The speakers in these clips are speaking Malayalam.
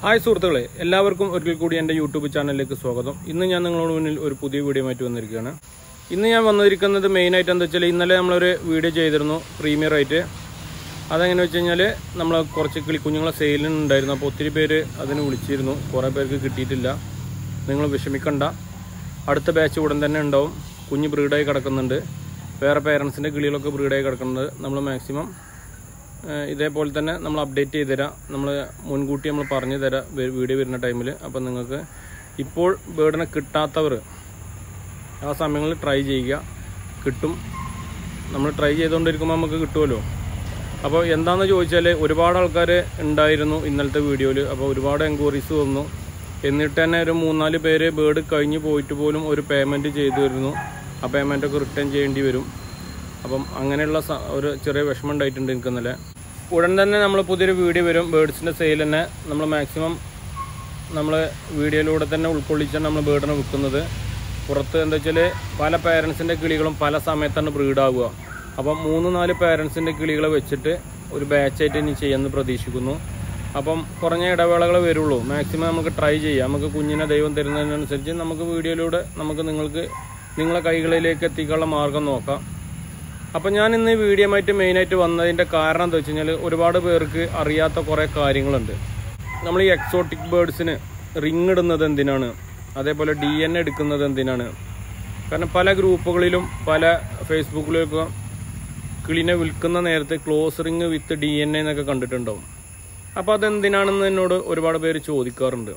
ഹായ് സുഹൃത്തുക്കളെ എല്ലാവർക്കും ഒരിക്കൽ കൂടി എൻ്റെ യൂട്യൂബ് ചാനലിലേക്ക് സ്വാഗതം ഇന്ന് ഞാൻ നിങ്ങളുടെ മുന്നിൽ ഒരു പുതിയ വീഡിയോ ആയിട്ട് വന്നിരിക്കുകയാണ് ഇന്ന് ഞാൻ വന്നിരിക്കുന്നത് മെയിനായിട്ട് എന്താ വെച്ചാൽ ഇന്നലെ നമ്മളൊരു വീഡിയോ ചെയ്തിരുന്നു പ്രീമിയർ ആയിട്ട് അതെങ്ങനെ വെച്ച് കഴിഞ്ഞാൽ നമ്മൾ കുറച്ച് കിളി കുഞ്ഞുങ്ങളെ സെയിലിന് ഉണ്ടായിരുന്നു അപ്പോൾ ഒത്തിരി പേര് അതിന് വിളിച്ചിരുന്നു കുറേ പേർക്ക് കിട്ടിയിട്ടില്ല നിങ്ങൾ വിഷമിക്കണ്ട അടുത്ത ബാച്ച് ഉടൻ തന്നെ ഉണ്ടാവും കുഞ്ഞ് ബ്രീഡായി കിടക്കുന്നുണ്ട് വേറെ പേരൻസിൻ്റെ കിളികളൊക്കെ ബ്രീഡായി കിടക്കുന്നത് നമ്മൾ മാക്സിമം ഏഹ് ഇതേപോലെ തന്നെ നമ്മൾ അപ്ഡേറ്റ് ചെയ്ത് തരാം നമ്മൾ മുൻകൂട്ടി നമ്മൾ പറഞ്ഞു തരാം വേ- വീഡിയോ വരുന്ന ടൈമിൽ അപ്പം നിങ്ങൾക്ക് ഇപ്പോൾ ബേർഡിനെ കിട്ടാത്തവർ ആ സമയങ്ങളിൽ ട്രൈ ചെയ്യുക കിട്ടും നമ്മൾ ട്രൈ ചെയ്തുകൊണ്ടിരിക്കുമ്പോൾ നമുക്ക് കിട്ടുമല്ലോ അപ്പോൾ എന്താണെന്ന് ചോദിച്ചാൽ ഒരുപാട് ആൾക്കാർ ഉണ്ടായിരുന്നു ഇന്നലത്തെ വീഡിയോയിൽ അപ്പോൾ ഒരുപാട് എൻക്വയറീസ് വന്നു എന്നിട്ട് തന്നെ ഒരു മൂന്നാല് പേര് ബേർഡ് കഴിഞ്ഞ് പോയിട്ട് പോലും ഒരു പേയ്മെൻറ്റ് ചെയ്തു വരുന്നു ആ പേയ്മെൻറ്റൊക്കെ റിട്ടേൺ ചെയ്യേണ്ടി വരും അപ്പം അങ്ങനെയുള്ള സ- ഒരു ചെറിയ വിഷമം ഉണ്ടായിട്ടുണ്ട് എനിക്ക് ഇന്നലെ ഉടൻ തന്നെ നമ്മൾ പുതിയൊരു വീഡിയോ വരും ബേർഡ്സിൻ്റെ സെയിൽ തന്നെ നമ്മൾ മാക്സിമം നമ്മൾ വീഡിയോയിലൂടെ തന്നെ ഉൾക്കൊള്ളിച്ചാണ് നമ്മൾ ബേർഡിനെ വിൽക്കുന്നത് പുറത്ത് എന്താ വെച്ചാൽ പല പേരൻസിൻ്റെ കിളികളും പല സമയത്താണ് ബ്രീഡാവുക അപ്പം മൂന്ന് നാല് പേരൻസിൻ്റെ കിളികളെ വെച്ചിട്ട് ഒരു ബാച്ചായിട്ട് ഇനി ചെയ്യുമെന്ന് പ്രതീക്ഷിക്കുന്നു അപ്പം കുറഞ്ഞ ഇടവേളകൾ വരുള്ളൂ മാക്സിമം നമുക്ക് ട്രൈ ചെയ്യാം നമുക്ക് കുഞ്ഞിനെ ദൈവം തരുന്നതിനനുസരിച്ച് നമുക്ക് വീഡിയോയിലൂടെ നമുക്ക് നിങ്ങൾക്ക് നിങ്ങളെ കൈകളിലേക്ക് എത്തിക്കാനുള്ള മാർഗം നോക്കാം അപ്പം ഞാൻ ഇന്ന് ഈ വീഡിയോ ആയിട്ട് മെയിനായിട്ട് വന്നതിൻ്റെ കാരണം എന്താ വെച്ച് കഴിഞ്ഞാൽ ഒരുപാട് പേർക്ക് അറിയാത്ത കുറേ കാര്യങ്ങളുണ്ട് നമ്മൾ ഈ എക്സോട്ടിക് ബേർഡ്സിന് റിങ് ഇടുന്നത് എന്തിനാണ് അതേപോലെ ഡി എൻ എടുക്കുന്നത് എന്തിനാണ് കാരണം പല ഗ്രൂപ്പുകളിലും പല ഫേസ്ബുക്കിലൊക്കെ കിളിനെ വിൽക്കുന്ന നേരത്തെ close ring with D N A എന്നൊക്കെ കണ്ടിട്ടുണ്ടാവും അപ്പോൾ അതെന്തിനാണെന്ന് എന്നോട് ഒരുപാട് പേര് ചോദിക്കാറുണ്ട്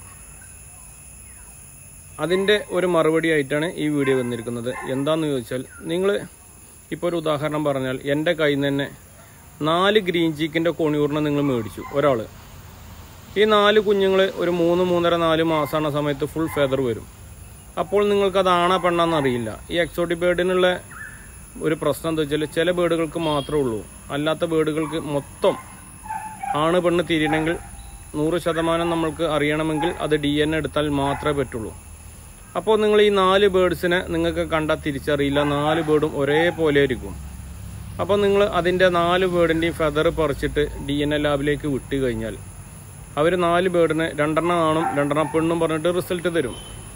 അതിൻ്റെ ഒരു മറുപടി ആയിട്ടാണ് ഈ വീഡിയോ വന്നിരിക്കുന്നത് എന്താന്ന് ചോദിച്ചാൽ നിങ്ങൾ ഇപ്പോൾ ഒരു ഉദാഹരണം പറഞ്ഞാൽ എൻ്റെ കയ്യിൽ നിന്ന് തന്നെ നാല് ഗ്രീൻ ചീക്കിൻ്റെ കൊണിയൂറിനെ നിങ്ങൾ മേടിച്ചു ഒരാൾ ഈ നാല് കുഞ്ഞുങ്ങൾ ഒരു മൂന്ന് മൂന്നര നാല് മാസമാണ് സമയത്ത് ഫുൾ ഫെദർ വരും അപ്പോൾ നിങ്ങൾക്ക് അത് ആണാ പെണ്ണാന്ന് അറിയില്ല ഈ എക്സോട്ടിക് ബേർഡിനുള്ള ഒരു പ്രശ്നം എന്താ വെച്ചാൽ ചില ബേർഡുകൾക്ക് മാത്രമേ ഉള്ളൂ അല്ലാത്ത ബേർഡുകൾക്ക് മൊത്തം ആണ് പെണ്ണ് തിരിയണമെങ്കിൽ നൂറ് ശതമാനം നമ്മൾക്ക് അറിയണമെങ്കിൽ അത് ഡി എൻ എടുത്താൽ മാത്രമേ പറ്റുള്ളൂ അപ്പോൾ നിങ്ങൾ ഈ നാല് ബേർഡ്സിനെ നിങ്ങൾക്ക് കണ്ടാൽ തിരിച്ചറിയില്ല നാല് ബേർഡും ഒരേപോലെ ആയിരിക്കും അപ്പോൾ നിങ്ങൾ അതിൻ്റെ നാല് ബേർഡിൻ്റെയും ഫെദർ പറിച്ചിട്ട് ഡി എൻ എ ലാബിലേക്ക് വിട്ട് കഴിഞ്ഞാൽ അവർ നാല് ബേർഡിന് രണ്ടെണ്ണം ആണും രണ്ടെണ്ണം പെണ്ണും പറഞ്ഞിട്ട് റിസൾട്ട് തരും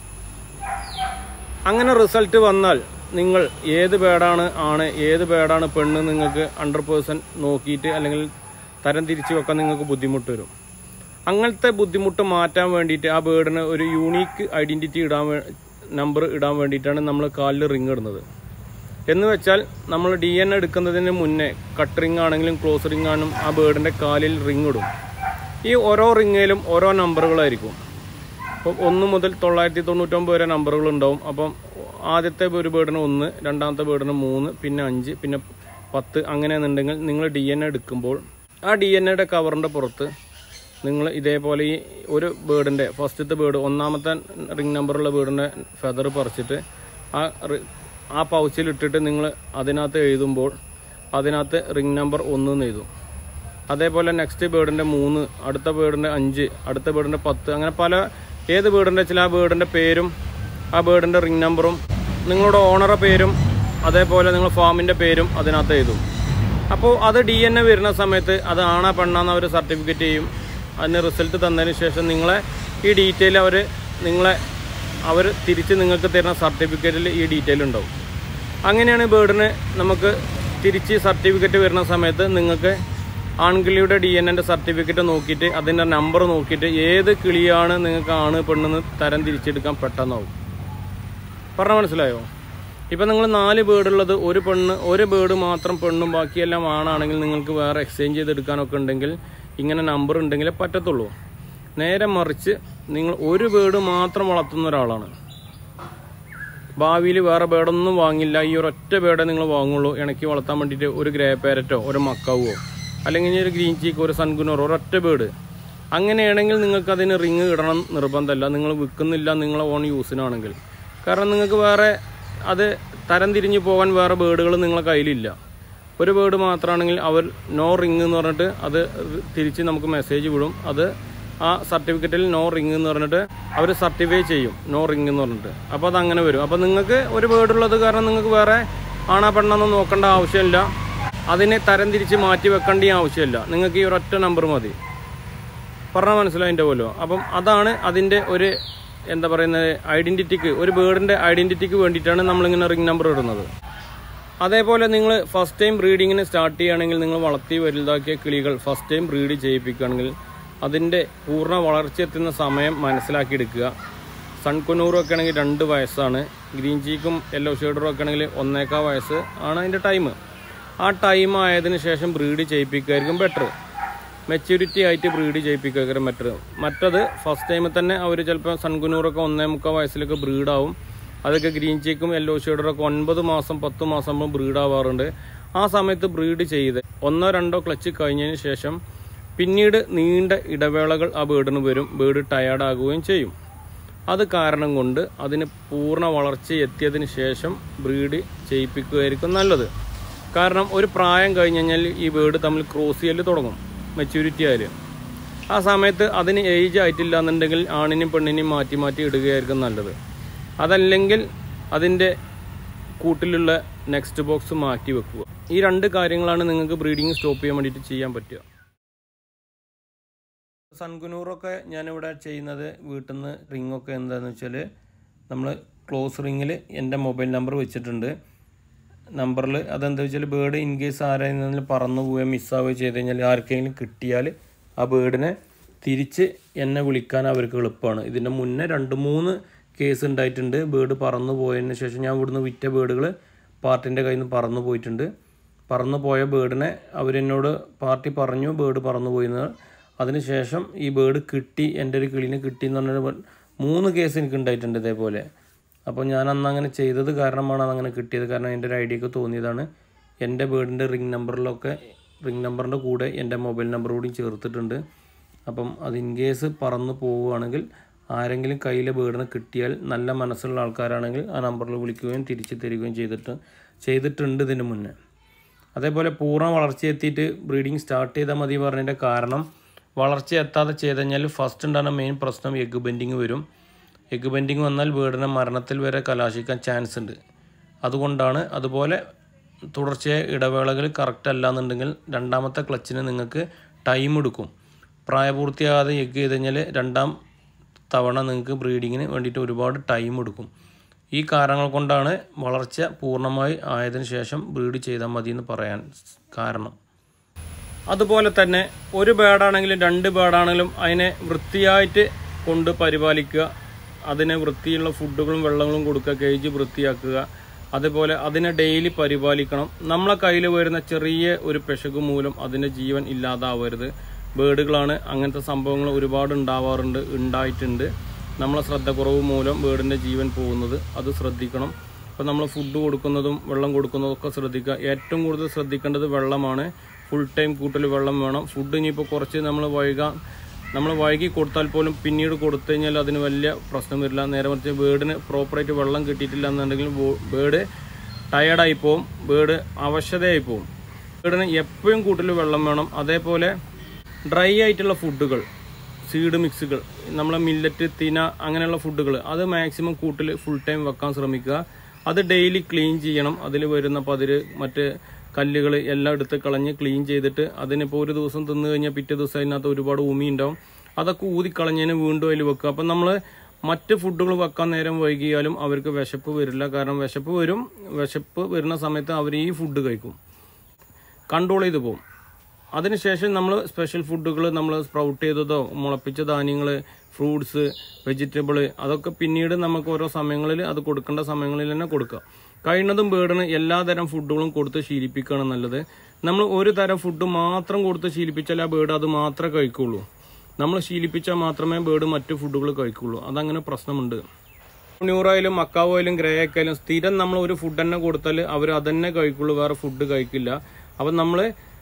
അങ്ങനെ റിസൾട്ട് വന്നാൽ നിങ്ങൾ ഏത് ബേഡാണ് ആണ് ഏത് ബേഡാണ് പെണ്ണ് നിങ്ങൾക്ക് ഹൺഡ്രഡ് പേഴ്സൻറ്റ് നോക്കിയിട്ട് അല്ലെങ്കിൽ തരം തിരിച്ചു വെക്കാൻ നിങ്ങൾക്ക് ബുദ്ധിമുട്ട് വരും അങ്ങനത്തെ ബുദ്ധിമുട്ട് മാറ്റാൻ വേണ്ടിയിട്ട് ആ ബേർഡിന് ഒരു യൂണീക്ക് ഐഡൻറ്റിറ്റി ഇടാൻ നമ്പർ ഇടാൻ വേണ്ടിയിട്ടാണ് നമ്മൾ കാലിൽ റിങ് ഇടുന്നത് എന്ന് വെച്ചാൽ നമ്മൾ ഡി എൻ എടുക്കുന്നതിന് മുന്നേ കട്ട് റിങ് ആണെങ്കിലും ക്ലോസ് റിങ് ആണെങ്കിലും ആ ബേർഡിൻ്റെ കാലിൽ റിങ് ഇടും ഈ ഓരോ റിങ്ങിലും ഓരോ നമ്പറുകളായിരിക്കും അപ്പം ഒന്ന് മുതൽ തൊള്ളായിരത്തി തൊണ്ണൂറ്റൊമ്പത് വരെ നമ്പറുകൾ ഉണ്ടാവും അപ്പം ആദ്യത്തെ ഒരു ബേർഡിന് ഒന്ന് രണ്ടാമത്തെ ബേർഡിന് മൂന്ന് പിന്നെ അഞ്ച് പിന്നെ പത്ത് അങ്ങനെയാണെന്നുണ്ടെങ്കിൽ നിങ്ങൾ ഡി എൻ എ എടുക്കുമ്പോൾ ആ ഡി എൻ എയുടെ കവറിൻ്റെ പുറത്ത് നിങ്ങൾ ഇതേപോലെ ഈ ഒരു ബേർഡിൻ്റെ ഫസ്റ്റത്തെ ബേർഡ് ഒന്നാമത്തെ റിംഗ് നമ്പറുള്ള ബേർഡിൻ്റെ ഫെദർ പറിച്ചിട്ട് ആ റി- ആ പൗച്ചിൽ ഇട്ടിട്ട് നിങ്ങൾ അതിനകത്ത് എഴുതുമ്പോൾ അതിനകത്ത് റിംഗ് നമ്പർ ഒന്ന് എന്ന് എഴുതും അതേപോലെ നെക്സ്റ്റ് ബേർഡിൻ്റെ മൂന്ന് അടുത്ത ബേർഡിൻ്റെ അഞ്ച് അടുത്ത ബേർഡിൻ്റെ പത്ത് അങ്ങനെ പല ഏത് ബേർഡിൻ്റെ വെച്ചാൽ ആ ബേർഡിൻ്റെ പേരും ആ ബേർഡിൻ്റെ റിംഗ് നമ്പറും നിങ്ങളുടെ ഓണറുടെ പേരും അതേപോലെ നിങ്ങൾ ഫാമിൻ്റെ പേരും അതിനകത്ത് എഴുതും അപ്പോൾ അത് ഡി എൻ എ വരുന്ന സമയത്ത് അത് ആണാ പെണ്ണാന്ന് അവർ സർട്ടിഫിക്കറ്റ് ചെയ്യും അതിന് റിസൾട്ട് തന്നതിന് ശേഷം നിങ്ങളെ ഈ ഡീറ്റെയിൽ അവർ നിങ്ങളെ അവർ തിരിച്ച് നിങ്ങൾക്ക് തരുന്ന സർട്ടിഫിക്കറ്റിൽ ഈ ഡീറ്റെയിൽ ഉണ്ടാവും അങ്ങനെയാണ് ബേർഡിന് നമുക്ക് തിരിച്ച് സർട്ടിഫിക്കറ്റ് വരുന്ന സമയത്ത് നിങ്ങൾക്ക് ആൺകിളിയുടെ ഡി എൻ എൻ്റെ സർട്ടിഫിക്കറ്റ് നോക്കിയിട്ട് അതിൻ്റെ നമ്പർ നോക്കിയിട്ട് ഏത് കിളിയാണ് നിങ്ങൾക്ക് ആണ് പെണ്ണെന്ന് തരം തിരിച്ചെടുക്കാൻ പെട്ടെന്നാവും പറഞ്ഞ മനസ്സിലായോ ഇപ്പം നിങ്ങൾ നാല് ബേർഡുള്ളത് ഒരു പെണ്ണ് ഒരു ബേർഡ് മാത്രം പെണ്ണും ബാക്കിയെല്ലാം ആണാണെങ്കിൽ നിങ്ങൾക്ക് വേറെ എക്സ്ചേഞ്ച് ചെയ്തെടുക്കാനൊക്കെ ഉണ്ടെങ്കിൽ ഇങ്ങനെ നമ്പർ ഉണ്ടെങ്കിലേ പറ്റത്തുള്ളൂ നേരെ മറിച്ച് നിങ്ങൾ ഒരു ബേർഡ് മാത്രം വളർത്തുന്ന ഒരാളാണ് ഭാവിയിൽ വേറെ ബേഡൊന്നും വാങ്ങില്ല ഈ ഒരൊറ്റ ബേഡേ നിങ്ങൾ വാങ്ങുള്ളൂ ഇണക്കി വളർത്താൻ വേണ്ടിയിട്ട് ഒരു ഗ്രേ പാരറ്റോ ഒരു മക്കാവോ അല്ലെങ്കിൽ ഇനി ഒരു ഗ്രീൻ ചീക്ക് ഒരു സൺകുനോറോ ഒരൊറ്റ ബേഡ് അങ്ങനെയാണെങ്കിൽ നിങ്ങൾക്ക് അതിന് റിങ് ഇടണം നിർബന്ധമല്ല നിങ്ങൾ വിൽക്കുന്നില്ല നിങ്ങളെ ഓൺ യൂസിനാണെങ്കിൽ കാരണം നിങ്ങൾക്ക് വേറെ അത് തരം തിരിഞ്ഞു പോകാൻ വേറെ ബേഡുകൾ നിങ്ങളെ കയ്യിലില്ല ഒരു ബേഡ് മാത്രമാണെങ്കിൽ അവർ നോ റിങ് എന്ന് പറഞ്ഞിട്ട് അത് തിരിച്ച് നമുക്ക് മെസ്സേജ് വിടും അത് ആ സർട്ടിഫിക്കറ്റിൽ നോ റിങ് എന്ന് പറഞ്ഞിട്ട് അവർ സർട്ടിഫൈ ചെയ്യും നോ റിങ് എന്ന് പറഞ്ഞിട്ട് അപ്പോൾ അത് അങ്ങനെ വരും അപ്പോൾ നിങ്ങൾക്ക് ഒരു ബേർഡ് ഉള്ളത് കാരണം നിങ്ങൾക്ക് വേറെ ആണാ പെണ്ണൊന്നും നോക്കേണ്ട ആവശ്യമില്ല അതിനെ തരം തിരിച്ച് മാറ്റി വെക്കേണ്ട ആവശ്യമില്ല നിങ്ങൾക്ക് ഈ ഒരൊറ്റ നമ്പർ മതി പറഞ്ഞാൽ മനസ്സിലായിൻ്റെ പോലോ അപ്പം അതാണ് അതിൻ്റെ ഒരു എന്താ പറയുന്നത് ഐഡൻറ്റിറ്റിക്ക് ഒരു ബേർഡിൻ്റെ ഐഡൻറ്റിറ്റിക്ക് വേണ്ടിയിട്ടാണ് നമ്മളിങ്ങനെ റിംഗ് നമ്പർ ഇടുന്നത് അതേപോലെ നിങ്ങൾ ഫസ്റ്റ് ടൈം ബ്രീഡിങ്ങിന് സ്റ്റാർട്ട് ചെയ്യുകയാണെങ്കിൽ നിങ്ങൾ വളർത്തി വലുതാക്കിയ കിളികൾ ഫസ്റ്റ് ടൈം ബ്രീഡ് ചെയ്യിപ്പിക്കുകയാണെങ്കിൽ അതിൻ്റെ പൂർണ്ണ വളർച്ചയെത്തുന്ന സമയം മനസ്സിലാക്കിയെടുക്കുക സൺകുനൂറും ഒക്കെ ആണെങ്കിൽ രണ്ട് വയസ്സാണ് ഗ്രീൻ ചീക്കും യെല്ലോ ഷെയ്ഡറും ഒക്കെ ആണെങ്കിൽ ഒന്നേക്കാ വയസ്സ് ആണ് അതിൻ്റെ ടൈം ആ ടൈം ആയതിനു ശേഷം ബ്രീഡ് ചെയ്യിപ്പിക്കുകയായിരിക്കും ബെറ്റർ മെച്യൂരിറ്റി ആയിട്ട് ബ്രീഡ് ചെയ്യിപ്പിക്കുകയായിരിക്കും ബെറ്റർ മറ്റത് ഫസ്റ്റ് ടൈമിൽ തന്നെ അവർ ചിലപ്പോൾ സൺകുനൂറൊക്കെ ഒന്നേ മുക്കാൽ വയസ്സിലൊക്കെ ബ്രീഡാവും അതൊക്കെ ഗ്രീൻ ചീക്കും യെല്ലോ ഷെയ്ഡറൊക്കെ ഒൻപത് മാസം പത്ത് മാസം ആകുമ്പോൾ ബ്രീഡ് ആവാറുണ്ട് ആ സമയത്ത് ബ്രീഡ് ചെയ്ത് ഒന്നോ രണ്ടോ ക്ലച്ച് കഴിഞ്ഞതിന് ശേഷം പിന്നീട് നീണ്ട ഇടവേളകൾ ആ ബേർഡിന് വരും ബേർഡ് ടയേർഡ് ആകുകയും ചെയ്യും അത് കാരണം കൊണ്ട് അതിന് പൂർണ്ണ വളർച്ച എത്തിയതിന് ശേഷം ബ്രീഡ് ചെയ്യിപ്പിക്കുകയായിരിക്കും നല്ലത് കാരണം ഒരു പ്രായം കഴിഞ്ഞ് കഴിഞ്ഞാൽ ഈ ബേർഡ് തമ്മിൽ ക്രോസ് ചെയ്യൽ തുടങ്ങും മെച്യൂരിറ്റി ആയാൽ ആ സമയത്ത് അതിന് ഏജ് ആയിട്ടില്ല എന്നുണ്ടെങ്കിൽ ആണിനെയും പെണ്ണിനെയും മാറ്റി മാറ്റി ഇടുകയായിരിക്കും നല്ലത് അതല്ലെങ്കിൽ അതിൻ്റെ കൂട്ടിലുള്ള നെക്സ്റ്റ് ബോക്സ് മാറ്റി വെക്കുക ഈ രണ്ട് കാര്യങ്ങളാണ് നിങ്ങൾക്ക് ബ്രീഡിങ് സ്റ്റോപ്പ് ചെയ്യാൻ വേണ്ടിയിട്ട് ചെയ്യാൻ പറ്റുക സൺകുനൂറൊക്കെ ഞാനിവിടെ ചെയ്യുന്നത് വീട്ടിൽ നിന്ന് റിങ്ങൊക്കെ എന്താണെന്ന് വെച്ചാൽ നമ്മൾ ക്ലോസ് റിങ്ങിൽ എൻ്റെ മൊബൈൽ നമ്പർ വെച്ചിട്ടുണ്ട് നമ്പറിൽ അതെന്താ വെച്ചാൽ ബേർഡ് ഇൻ കേസ് ആരെങ്കിലും പറന്നു പോവുകയോ മിസ്സാവുകയോ ചെയ്ത് കഴിഞ്ഞാൽ ആർക്കെങ്കിലും കിട്ടിയാൽ ആ ബേർഡിനെ തിരിച്ച് എന്നെ വിളിക്കാൻ അവർക്ക് എളുപ്പമാണ് ഇതിൻ്റെ മുന്നേ രണ്ട് മൂന്ന് കേസ് ഉണ്ടായിട്ടുണ്ട് ബേർഡ് പറന്നു പോയതിന് ശേഷം ഞാൻ ഇവിടുന്ന് വിറ്റ ബേർഡുകൾ പാർട്ടിൻ്റെ കയ്യിൽ നിന്ന് പറന്നു പോയിട്ടുണ്ട് പറന്നു പോയ ബേർഡിനെ അവരെന്നോട് പാർട്ടി പറഞ്ഞു ബേർഡ് പറന്നു പോയിന്ന് അതിനുശേഷം ഈ ബേർഡ് കിട്ടി എൻ്റെ ഒരു കിളിനെ കിട്ടി എന്ന് പറഞ്ഞൊരു മൂന്ന് കേസ് എനിക്ക് ഉണ്ടായിട്ടുണ്ട് ഇതേപോലെ അപ്പോൾ ഞാൻ അന്ന് അങ്ങനെ ചെയ്തത് കാരണമാണ് അതങ്ങനെ കിട്ടിയത് കാരണം എൻ്റെ ഒരു ഐഡിയക്ക് തോന്നിയതാണ് എൻ്റെ ബേർഡിൻ്റെ റിംഗ് നമ്പറിലൊക്കെ റിംഗ് നമ്പറിൻ്റെ കൂടെ എൻ്റെ മൊബൈൽ നമ്പർ കൂടി ചേർത്തിട്ടുണ്ട് അപ്പം അത് ഇൻ കേസ് പറന്നു പോവുകയാണെങ്കിൽ ആരെങ്കിലും കയ്യിലെ ബേർഡിനെ കിട്ടിയാൽ നല്ല മനസ്സുള്ള ആൾക്കാരാണെങ്കിൽ ആ നമ്പറിൽ വിളിക്കുകയും തിരിച്ചു തരികയും ചെയ്തിട്ട് ചെയ്തിട്ടുണ്ട് ഇതിന് മുന്നേ അതേപോലെ പൂർണ്ണ വളർച്ച എത്തിയിട്ട് ബ്രീഡിങ് സ്റ്റാർട്ട് ചെയ്താൽ മതി പറഞ്ഞതിൻ്റെ കാരണം വളർച്ച എത്താതെ ചെയ്ത് കഴിഞ്ഞാൽ ഫസ്റ്റ് ഉണ്ടാകുന്ന മെയിൻ പ്രശ്നം എഗ് ബെൻഡിങ് വരും എഗ് ബെൻഡിങ് വന്നാൽ ബേർഡിനെ മരണത്തിൽ വരെ കലാശിക്കാൻ ചാൻസ് ഉണ്ട് അതുകൊണ്ടാണ് അതുപോലെ തുടർച്ചയായ ഇടവേളകൾ കറക്റ്റ് അല്ല എന്നുണ്ടെങ്കിൽ രണ്ടാമത്തെ ക്ലച്ചിന് നിങ്ങൾക്ക് ടൈം എടുക്കും പ്രായപൂർത്തിയാകാതെ എഗ് ചെയ്ത് കഴിഞ്ഞാൽ രണ്ടാം തവണ നിങ്ങൾക്ക് ബ്രീഡിങ്ങിന് വേണ്ടിയിട്ട് ഒരുപാട് ടൈം എടുക്കും ഈ കാരണങ്ങൾ കൊണ്ടാണ് വളർച്ച പൂർണ്ണമായി ആയതിനു ശേഷം ബ്രീഡ് ചെയ്താൽ മതി എന്ന് പറയാൻ കാരണം അതുപോലെ തന്നെ ഒരു ബേഡാണെങ്കിലും രണ്ട് ബേഡാണെങ്കിലും അതിനെ വൃത്തിയായിട്ട് കൊണ്ട് പരിപാലിക്കുക അതിനെ വൃത്തിയുള്ള ഫുഡുകളും വെള്ളങ്ങളും കൊടുക്കുക കേജ് വൃത്തിയാക്കുക അതുപോലെ അതിനെ ഡെയിലി പരിപാലിക്കണം നമ്മളെ കയ്യിൽ വരുന്ന ചെറിയ ഒരു പെശക് മൂലം അതിൻ്റെ ജീവൻ ഇല്ലാതാവരുത് ബേഡുകളാണ് അങ്ങനത്തെ സംഭവങ്ങൾ ഒരുപാട് ഉണ്ടാവാറുണ്ട് ഉണ്ടായിട്ടുണ്ട് നമ്മളെ ശ്രദ്ധക്കുറവ് മൂലം ബേഡിൻ്റെ ജീവൻ പോകുന്നത് അത് ശ്രദ്ധിക്കണം അപ്പോൾ നമ്മൾ ഫുഡ് കൊടുക്കുന്നതും വെള്ളം കൊടുക്കുന്നതും ഒക്കെ ശ്രദ്ധിക്കുക ഏറ്റവും കൂടുതൽ ശ്രദ്ധിക്കേണ്ടത് വെള്ളമാണ് ഫുൾ ടൈം കൂട്ടൽ വെള്ളം വേണം ഫുഡ് ഇനിയിപ്പോൾ കുറച്ച് നമ്മൾ വൈകാൻ നമ്മൾ വൈകി കൊടുത്താൽ പോലും പിന്നീട് കൊടുത്തു കഴിഞ്ഞാൽ അതിന് വലിയ പ്രശ്നം വരില്ല നേരെ മറിച്ച് ബേഡിന് പ്രോപ്പറായിട്ട് വെള്ളം കിട്ടിയിട്ടില്ല എന്നുണ്ടെങ്കിൽ ബേഡ് ടയർഡായി പോവും ബേഡ് അവശതയായി പോവും ബേഡിന് എപ്പോഴും കൂട്ടൽ വെള്ളം വേണം അതേപോലെ ഡ്രൈ ആയിട്ടുള്ള ഫുഡുകൾ സീഡ് മിക്സുകൾ നമ്മളെ മില്ലറ്റ് തിന അങ്ങനെയുള്ള ഫുഡുകൾ അത് മാക്സിമം കൂട്ടിൽ ഫുൾ ടൈം വെക്കാൻ ശ്രമിക്കുക അത് ഡെയിലി ക്ലീൻ ചെയ്യണം അതിൽ വരുന്ന പതിര് മറ്റ് കല്ലുകൾ എല്ലാം എടുത്ത് കളഞ്ഞ് ക്ലീൻ ചെയ്തിട്ട് അതിനിപ്പോൾ ഒരു ദിവസം തിന്നു കഴിഞ്ഞാൽ പിറ്റേ ദിവസം അതിനകത്ത് ഒരുപാട് ഉമി ഉണ്ടാവും അതൊക്കെ ഊതിക്കളഞ്ഞതിന് വീണ്ടും അതിൽ വെക്കുക അപ്പം നമ്മൾ മറ്റ് ഫുഡുകൾ വെക്കാൻ നേരം വൈകിയാലും അവർക്ക് വിശപ്പ് വരില്ല കാരണം വിശപ്പ് വരും വിശപ്പ് വരുന്ന സമയത്ത് അവർ ഈ ഫുഡ് കഴിക്കും കൺട്രോൾ ചെയ്ത് പോകും അതിനുശേഷം നമ്മൾ സ്പെഷ്യൽ ഫുഡുകൾ നമ്മൾ സ്പ്രൗട്ട് ചെയ്തതോ മുളപ്പിച്ച ധാന്യങ്ങൾ ഫ്രൂട്ട്സ് വെജിറ്റബിൾ അതൊക്കെ പിന്നീട് നമുക്ക് ഓരോ സമയങ്ങളിൽ അത് കൊടുക്കേണ്ട സമയങ്ങളിൽ തന്നെ കൊടുക്കുക കഴിയുന്നതും ബേർഡിന് എല്ലാതരം ഫുഡുകളും കൊടുത്ത് ശീലിപ്പിക്കുകയാണ് നല്ലത് നമ്മൾ ഒരു തരം ഫുഡ് മാത്രം കൊടുത്ത് ശീലിപ്പിച്ചാൽ ആ ബേർഡ് അത് മാത്രമേ കഴിക്കുള്ളൂ നമ്മൾ ശീലിപ്പിച്ചാൽ മാത്രമേ ബേർഡ് മറ്റു ഫുഡുകൾ കഴിക്കുള്ളൂ അതങ്ങനെ പ്രശ്നമുണ്ട് ന്യൂറായാലും മക്കാവായാലും ഗ്രേ ആയാലും സ്ഥിരം നമ്മൾ ഒരു ഫുഡ് തന്നെ കൊടുത്താൽ അവർ അതന്നെ കഴിക്കുള്ളൂ വേറെ ഫുഡ് കഴിക്കില്ല അപ്പം നമ്മൾ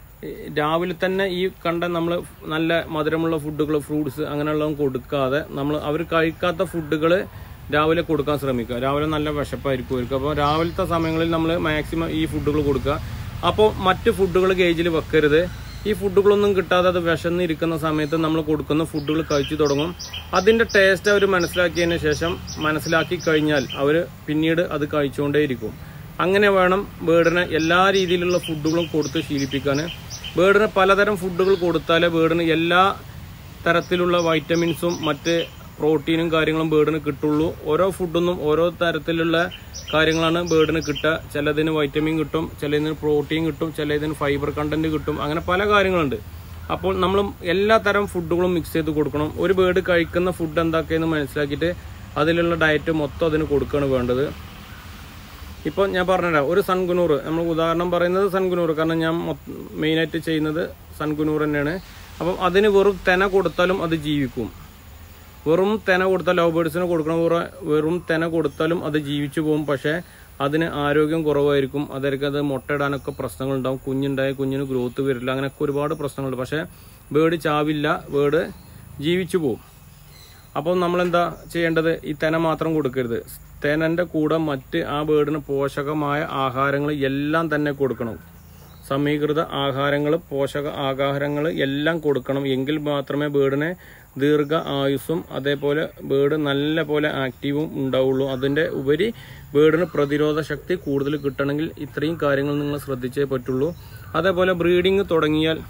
രാവിലെ തന്നെ ഈ കണ്ട നമ്മൾ നല്ല മധുരമുള്ള ഫുഡുകൾ ഫ്രൂട്ട്സ് അങ്ങനെയുള്ളതും കൊടുക്കാതെ നമ്മൾ അവർ കഴിക്കാത്ത ഫുഡുകൾ രാവിലെ കൊടുക്കാൻ ശ്രമിക്കുക രാവിലെ നല്ല വിശപ്പായിരിക്കും അവർക്ക് അപ്പോൾ രാവിലത്തെ സമയങ്ങളിൽ നമ്മൾ മാക്സിമം ഈ ഫുഡുകൾ കൊടുക്കുക അപ്പോൾ മറ്റ് ഫുഡുകൾ ഗേജിൽ വെക്കരുത് ഈ ഫുഡുകളൊന്നും കിട്ടാതെ അത് വിശന്നിരിക്കുന്ന സമയത്ത് നമ്മൾ കൊടുക്കുന്ന ഫുഡുകൾ കഴിച്ചു തുടങ്ങും അതിൻ്റെ ടേസ്റ്റ് അവർ മനസ്സിലാക്കിയതിന് ശേഷം മനസ്സിലാക്കി കഴിഞ്ഞാൽ അവർ പിന്നീട് അത് കഴിച്ചുകൊണ്ടേയിരിക്കും അങ്ങനെ വേണം ബേർഡിന് എല്ലാ രീതിയിലുള്ള ഫുഡുകളും കൊടുത്ത് ശീലിപ്പിക്കാൻ ബേർഡിന് പലതരം ഫുഡുകൾ കൊടുത്താലേ ബേർഡിന് എല്ലാ തരത്തിലുള്ള വൈറ്റമിൻസും മറ്റ് പ്രോട്ടീനും കാര്യങ്ങളും ബേർഡിന് കിട്ടുള്ളൂ ഓരോ ഫുഡൊന്നും ഓരോ തരത്തിലുള്ള കാര്യങ്ങളാണ് ബേർഡിന് കിട്ടുക ചിലതിന് വൈറ്റമിൻ കിട്ടും ചിലതിന് പ്രോട്ടീൻ കിട്ടും ചിലതിന് ഫൈബർ കണ്ടന്റ് കിട്ടും അങ്ങനെ പല കാര്യങ്ങളുണ്ട് അപ്പോൾ നമ്മൾ എല്ലാ തരം ഫുഡുകളും മിക്സ് ചെയ്ത് കൊടുക്കണം ഒരു ബേർഡ് കഴിക്കുന്ന ഫുഡ് എന്തൊക്കെയെന്ന് മനസ്സിലാക്കിയിട്ട് അതിലുള്ള ഡയറ്റ് മൊത്തം അതിന് കൊടുക്കുകയാണ് വേണ്ടത് ഇപ്പോൾ ഞാൻ പറഞ്ഞുതരാം ഒരു സൺകുനൂർ നമ്മൾ ഉദാഹരണം പറയുന്നത് സൺകുനൂർ കാരണം ഞാൻ മെയിനായിട്ട് ചെയ്യുന്നത് സൺകുനൂർ തന്നെയാണ് അപ്പം അതിന് വെറും തെന കൊടുത്താലും അത് ജീവിക്കും വെറും തെന കൊടുത്താൽ ലവ് ബേർഡ്സിന് കൊടുക്കണ പോലെ വെറും തെന കൊടുത്താലും അത് ജീവിച്ചു പോകും പക്ഷേ അതിന് ആരോഗ്യം കുറവായിരിക്കും അതായിരിക്കും അത് മുട്ടയിടാനൊക്കെ പ്രശ്നങ്ങളുണ്ടാവും കുഞ്ഞുണ്ടായ കുഞ്ഞിന് ഗ്രോത്ത് വരില്ല അങ്ങനെയൊക്കെ ഒരുപാട് പ്രശ്നങ്ങളുണ്ട് പക്ഷേ ബേർഡ് ചാവില്ല ബേർഡ് ജീവിച്ചു പോകും അപ്പോൾ നമ്മളെന്താ ചെയ്യേണ്ടത് ഈ തെന മാത്രം കൊടുക്കരുത് തെനന്റെ കൂടെ മറ്റ് ആ ബേർഡിന് പോഷകമായ ആഹാരങ്ങൾ എല്ലാം തന്നെ കൊടുക്കണം സമീകൃത ആഹാരങ്ങൾ പോഷക ആഹാരങ്ങൾ എല്ലാം കൊടുക്കണം എങ്കിൽ മാത്രമേ ബേർഡിനെ ദീർഘ ആയുസ്സും അതേപോലെ ബേർഡ് നല്ല പോലെ ആക്റ്റീവും ഉണ്ടാവുള്ളൂ അതിൻ്റെ ഉപരി ബേർഡിന് പ്രതിരോധ ശക്തി കൂടുതൽ കിട്ടണമെങ്കിൽ ഇത്രയും കാര്യങ്ങൾ നിങ്ങൾ ശ്രദ്ധിച്ചേ പറ്റുള്ളൂ അതേപോലെ ബ്രീഡിങ് തുടങ്ങിയാൽ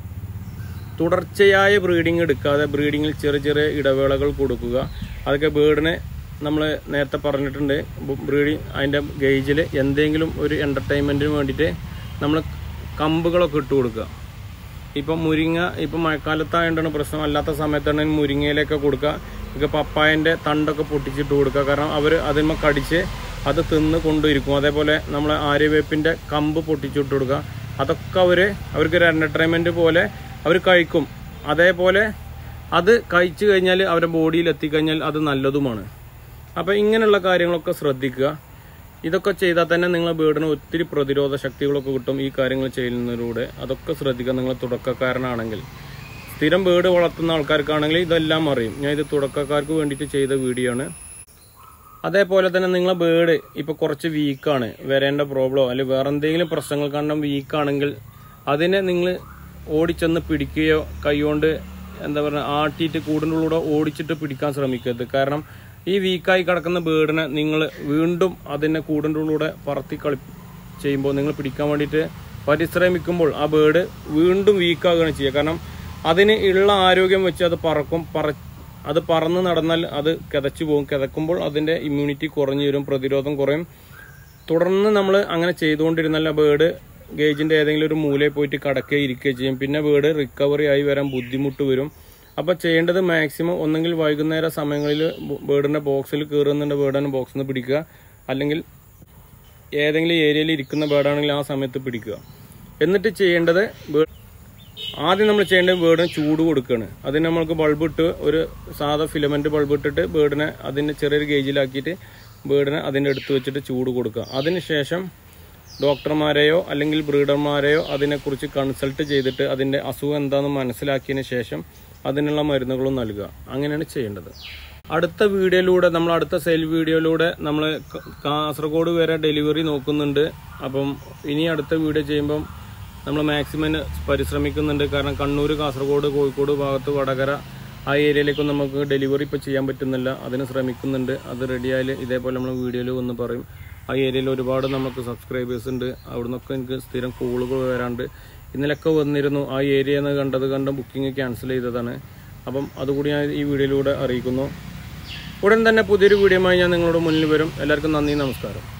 തുടർച്ചയായ ബ്രീഡിംഗ് എടുക്കാതെ ബ്രീഡിങ്ങിൽ ചെറിയ ചെറിയ ഇടവേളകൾ കൊടുക്കുക അതൊക്കെ ബേർഡിനെ നമ്മൾ നേരത്തെ പറഞ്ഞിട്ടുണ്ട് ബ്രീഡിങ് അതിൻ്റെ ഗേജിൽ എന്തെങ്കിലും ഒരു എൻ്റർടൈൻമെൻറ്റിന് വേണ്ടിയിട്ട് നമ്മൾ കമ്പുകളൊക്കെ ഇട്ട് കൊടുക്കുക ഇപ്പം മുരിങ്ങ ഇപ്പം മഴക്കാലത്തായതുകൊണ്ടാണ് പ്രശ്നം അല്ലാത്ത സമയത്താണ് മുരിങ്ങയിലൊക്കെ കൊടുക്കുക ഇതൊക്കെ പപ്പായൻ്റെ തണ്ടൊക്കെ പൊട്ടിച്ചിട്ട് കൊടുക്കുക കാരണം അവർ അതിന്മ കടിച്ച് അത് തിന്ന് കൊണ്ടിരിക്കും അതേപോലെ നമ്മൾ ആര്യവേപ്പിൻ്റെ കമ്പ് പൊട്ടിച്ചിട്ട് കൊടുക്കുക അതൊക്കെ അവർ അവർക്കൊരു എൻ്റർടൈൻമെൻറ്റ് പോലെ അവർ കഴിക്കും അതേപോലെ അത് കഴിച്ചു കഴിഞ്ഞാൽ അവരുടെ ബോഡിയിൽ എത്തിക്കഴിഞ്ഞാൽ അത് നല്ലതുമാണ് അപ്പോൾ ഇങ്ങനെയുള്ള കാര്യങ്ങളൊക്കെ ശ്രദ്ധിക്കുക ഇതൊക്കെ ചെയ്താൽ തന്നെ നിങ്ങളെ ബേർഡിന് ഒത്തിരി പ്രതിരോധ ശക്തികളൊക്കെ കിട്ടും ഈ കാര്യങ്ങൾ ചെയ്യുന്നതിലൂടെ അതൊക്കെ ശ്രദ്ധിക്കുക നിങ്ങൾ തുടക്കക്കാരനാണെങ്കിൽ സ്ഥിരം ബേർഡ് വളർത്തുന്ന ആൾക്കാർക്കാണെങ്കിൽ ഇതെല്ലാം അറിയും ഞാൻ ഇത് തുടക്കക്കാർക്ക് വേണ്ടിയിട്ട് ചെയ്ത വീഡിയോ ആണ് അതേപോലെ തന്നെ നിങ്ങളെ ബേർഡ് ഇപ്പോൾ കുറച്ച് വീക്കാണ് വരേണ്ട പ്രോബ്ലമോ അല്ലെങ്കിൽ വേറെ എന്തെങ്കിലും പ്രശ്നങ്ങൾ കാരണം വീക്കാണെങ്കിൽ അതിനെ നിങ്ങൾ ഓടിച്ചെന്ന് പിടിക്കുകയോ കൈകൊണ്ട് എന്താ പറയുക ആട്ടിയിട്ട് കൂടിൻ്റെ ഉള്ളിലൂടെ ഓടിച്ചിട്ട് പിടിക്കാൻ ശ്രമിക്കരുത് കാരണം ഈ വീക്കായി കിടക്കുന്ന ബേർഡിനെ നിങ്ങൾ വീണ്ടും അതിനെ കൂടിൻ്റെ ഉള്ളിലൂടെ പറത്തി കളി ചെയ്യുമ്പോൾ നിങ്ങൾ പിടിക്കാൻ വേണ്ടിയിട്ട് പരിശ്രമിക്കുമ്പോൾ ആ ബേർഡ് വീണ്ടും വീക്കാകുകയാണ് ചെയ്യുക കാരണം അതിന് ഉള്ള ആരോഗ്യം വെച്ച് അത് പറക്കും പറ അത് പറന്ന് നടന്നാൽ അത് കിതച്ചു പോകും കിതക്കുമ്പോൾ അതിൻ്റെ ഇമ്മ്യൂണിറ്റി കുറഞ്ഞു വരും പ്രതിരോധം കുറയും തുടർന്ന് നമ്മൾ അങ്ങനെ ചെയ്തുകൊണ്ടിരുന്നാൽ ആ ബേർഡ് ഗേജിന്റെ ഏതെങ്കിലും ഒരു മൂലയിൽ പോയിട്ട് കടക്കുകയോ ഇരിക്കുകയോ ചെയ്യും പിന്നെ ബേർഡ് റിക്കവറി ആയി വരാൻ ബുദ്ധിമുട്ട് വരും അപ്പോൾ ചെയ്യേണ്ടത് മാക്സിമം ഒന്നെങ്കിൽ വൈകുന്നേര സമയങ്ങളിൽ ബേർഡിന്റെ ബോക്സിൽ കയറുന്നുണ്ട് ബേർഡിനെ ബോക്സിൽ നിന്ന് പിടിക്കുക അല്ലെങ്കിൽ ഏതെങ്കിലും ഏരിയയിൽ ഇരിക്കുന്ന ബേർഡാണെങ്കിൽ ആ സമയത്ത് പിടിക്കുക എന്നിട്ട് ചെയ്യേണ്ടത് ബേർഡ് ആദ്യം നമ്മൾ ചെയ്യേണ്ടത് ബേർഡിന് ചൂട് കൊടുക്കുകയാണ് അതിന് നമ്മൾക്ക് ബൾബ് ഇട്ട് ഒരു സാധാ ഫിലമെന്റ് ബൾബ് ഇട്ടിട്ട് ബേർഡിനെ അതിൻ്റെ ചെറിയൊരു ഗേജിലാക്കിയിട്ട് ബേർഡിനെ അതിൻ്റെ അടുത്ത് വെച്ചിട്ട് ചൂട് കൊടുക്കുക അതിനുശേഷം ഡോക്ടർമാരെയോ അല്ലെങ്കിൽ ബ്രീഡർമാരെയോ അതിനെക്കുറിച്ച് കൺസൾട്ട് ചെയ്തിട്ട് അതിൻ്റെ അസുഖം എന്താണെന്ന് മനസ്സിലാക്കിയതിന് ശേഷം അതിനുള്ള മരുന്നുകളും നൽകുക അങ്ങനെയാണ് ചെയ്യേണ്ടത് അടുത്ത വീഡിയോയിലൂടെ നമ്മൾ അടുത്ത സെയിൽ വീഡിയോയിലൂടെ നമ്മൾ ക- കാസർഗോഡ് വരെ ഡെലിവറി നോക്കുന്നുണ്ട് അപ്പം ഇനി അടുത്ത വീഡിയോ ചെയ്യുമ്പം നമ്മൾ മാക്സിമം പരിശ്രമിക്കുന്നുണ്ട് കാരണം കണ്ണൂർ കാസർഗോഡ് കോഴിക്കോട് ഭാഗത്ത് വടകര ആ ഏരിയയിലേക്കൊന്നും നമുക്ക് ഡെലിവറി ഇപ്പോൾ ചെയ്യാൻ പറ്റുന്നില്ല അതിന് ശ്രമിക്കുന്നുണ്ട് അത് റെഡിയായാൽ ഇതേപോലെ നമ്മൾ വീഡിയോയിൽ ഒന്ന് പറയും ആ ഏരിയയിൽ ഒരുപാട് നമുക്ക് സബ്സ്ക്രൈബേഴ്സ് ഉണ്ട് അവിടുന്നൊക്കെ എനിക്ക് സ്ഥിരം കോളുകൾ വരാണ്ട് ഇന്നലെയൊക്കെ വന്നിരുന്നു ആ ഏരിയ എന്ന് കണ്ടത് കണ്ട് ബുക്കിംഗ് ക്യാൻസൽ ചെയ്തതാണ് അപ്പം അതുകൂടി ഞാൻ ഈ വീഡിയോയിലൂടെ അറിയിക്കുന്നു ഉടൻ തന്നെ പുതിയൊരു വീഡിയോയുമായി ഞാൻ നിങ്ങളുടെ മുന്നിൽ വരും എല്ലാവർക്കും നന്ദി നമസ്കാരം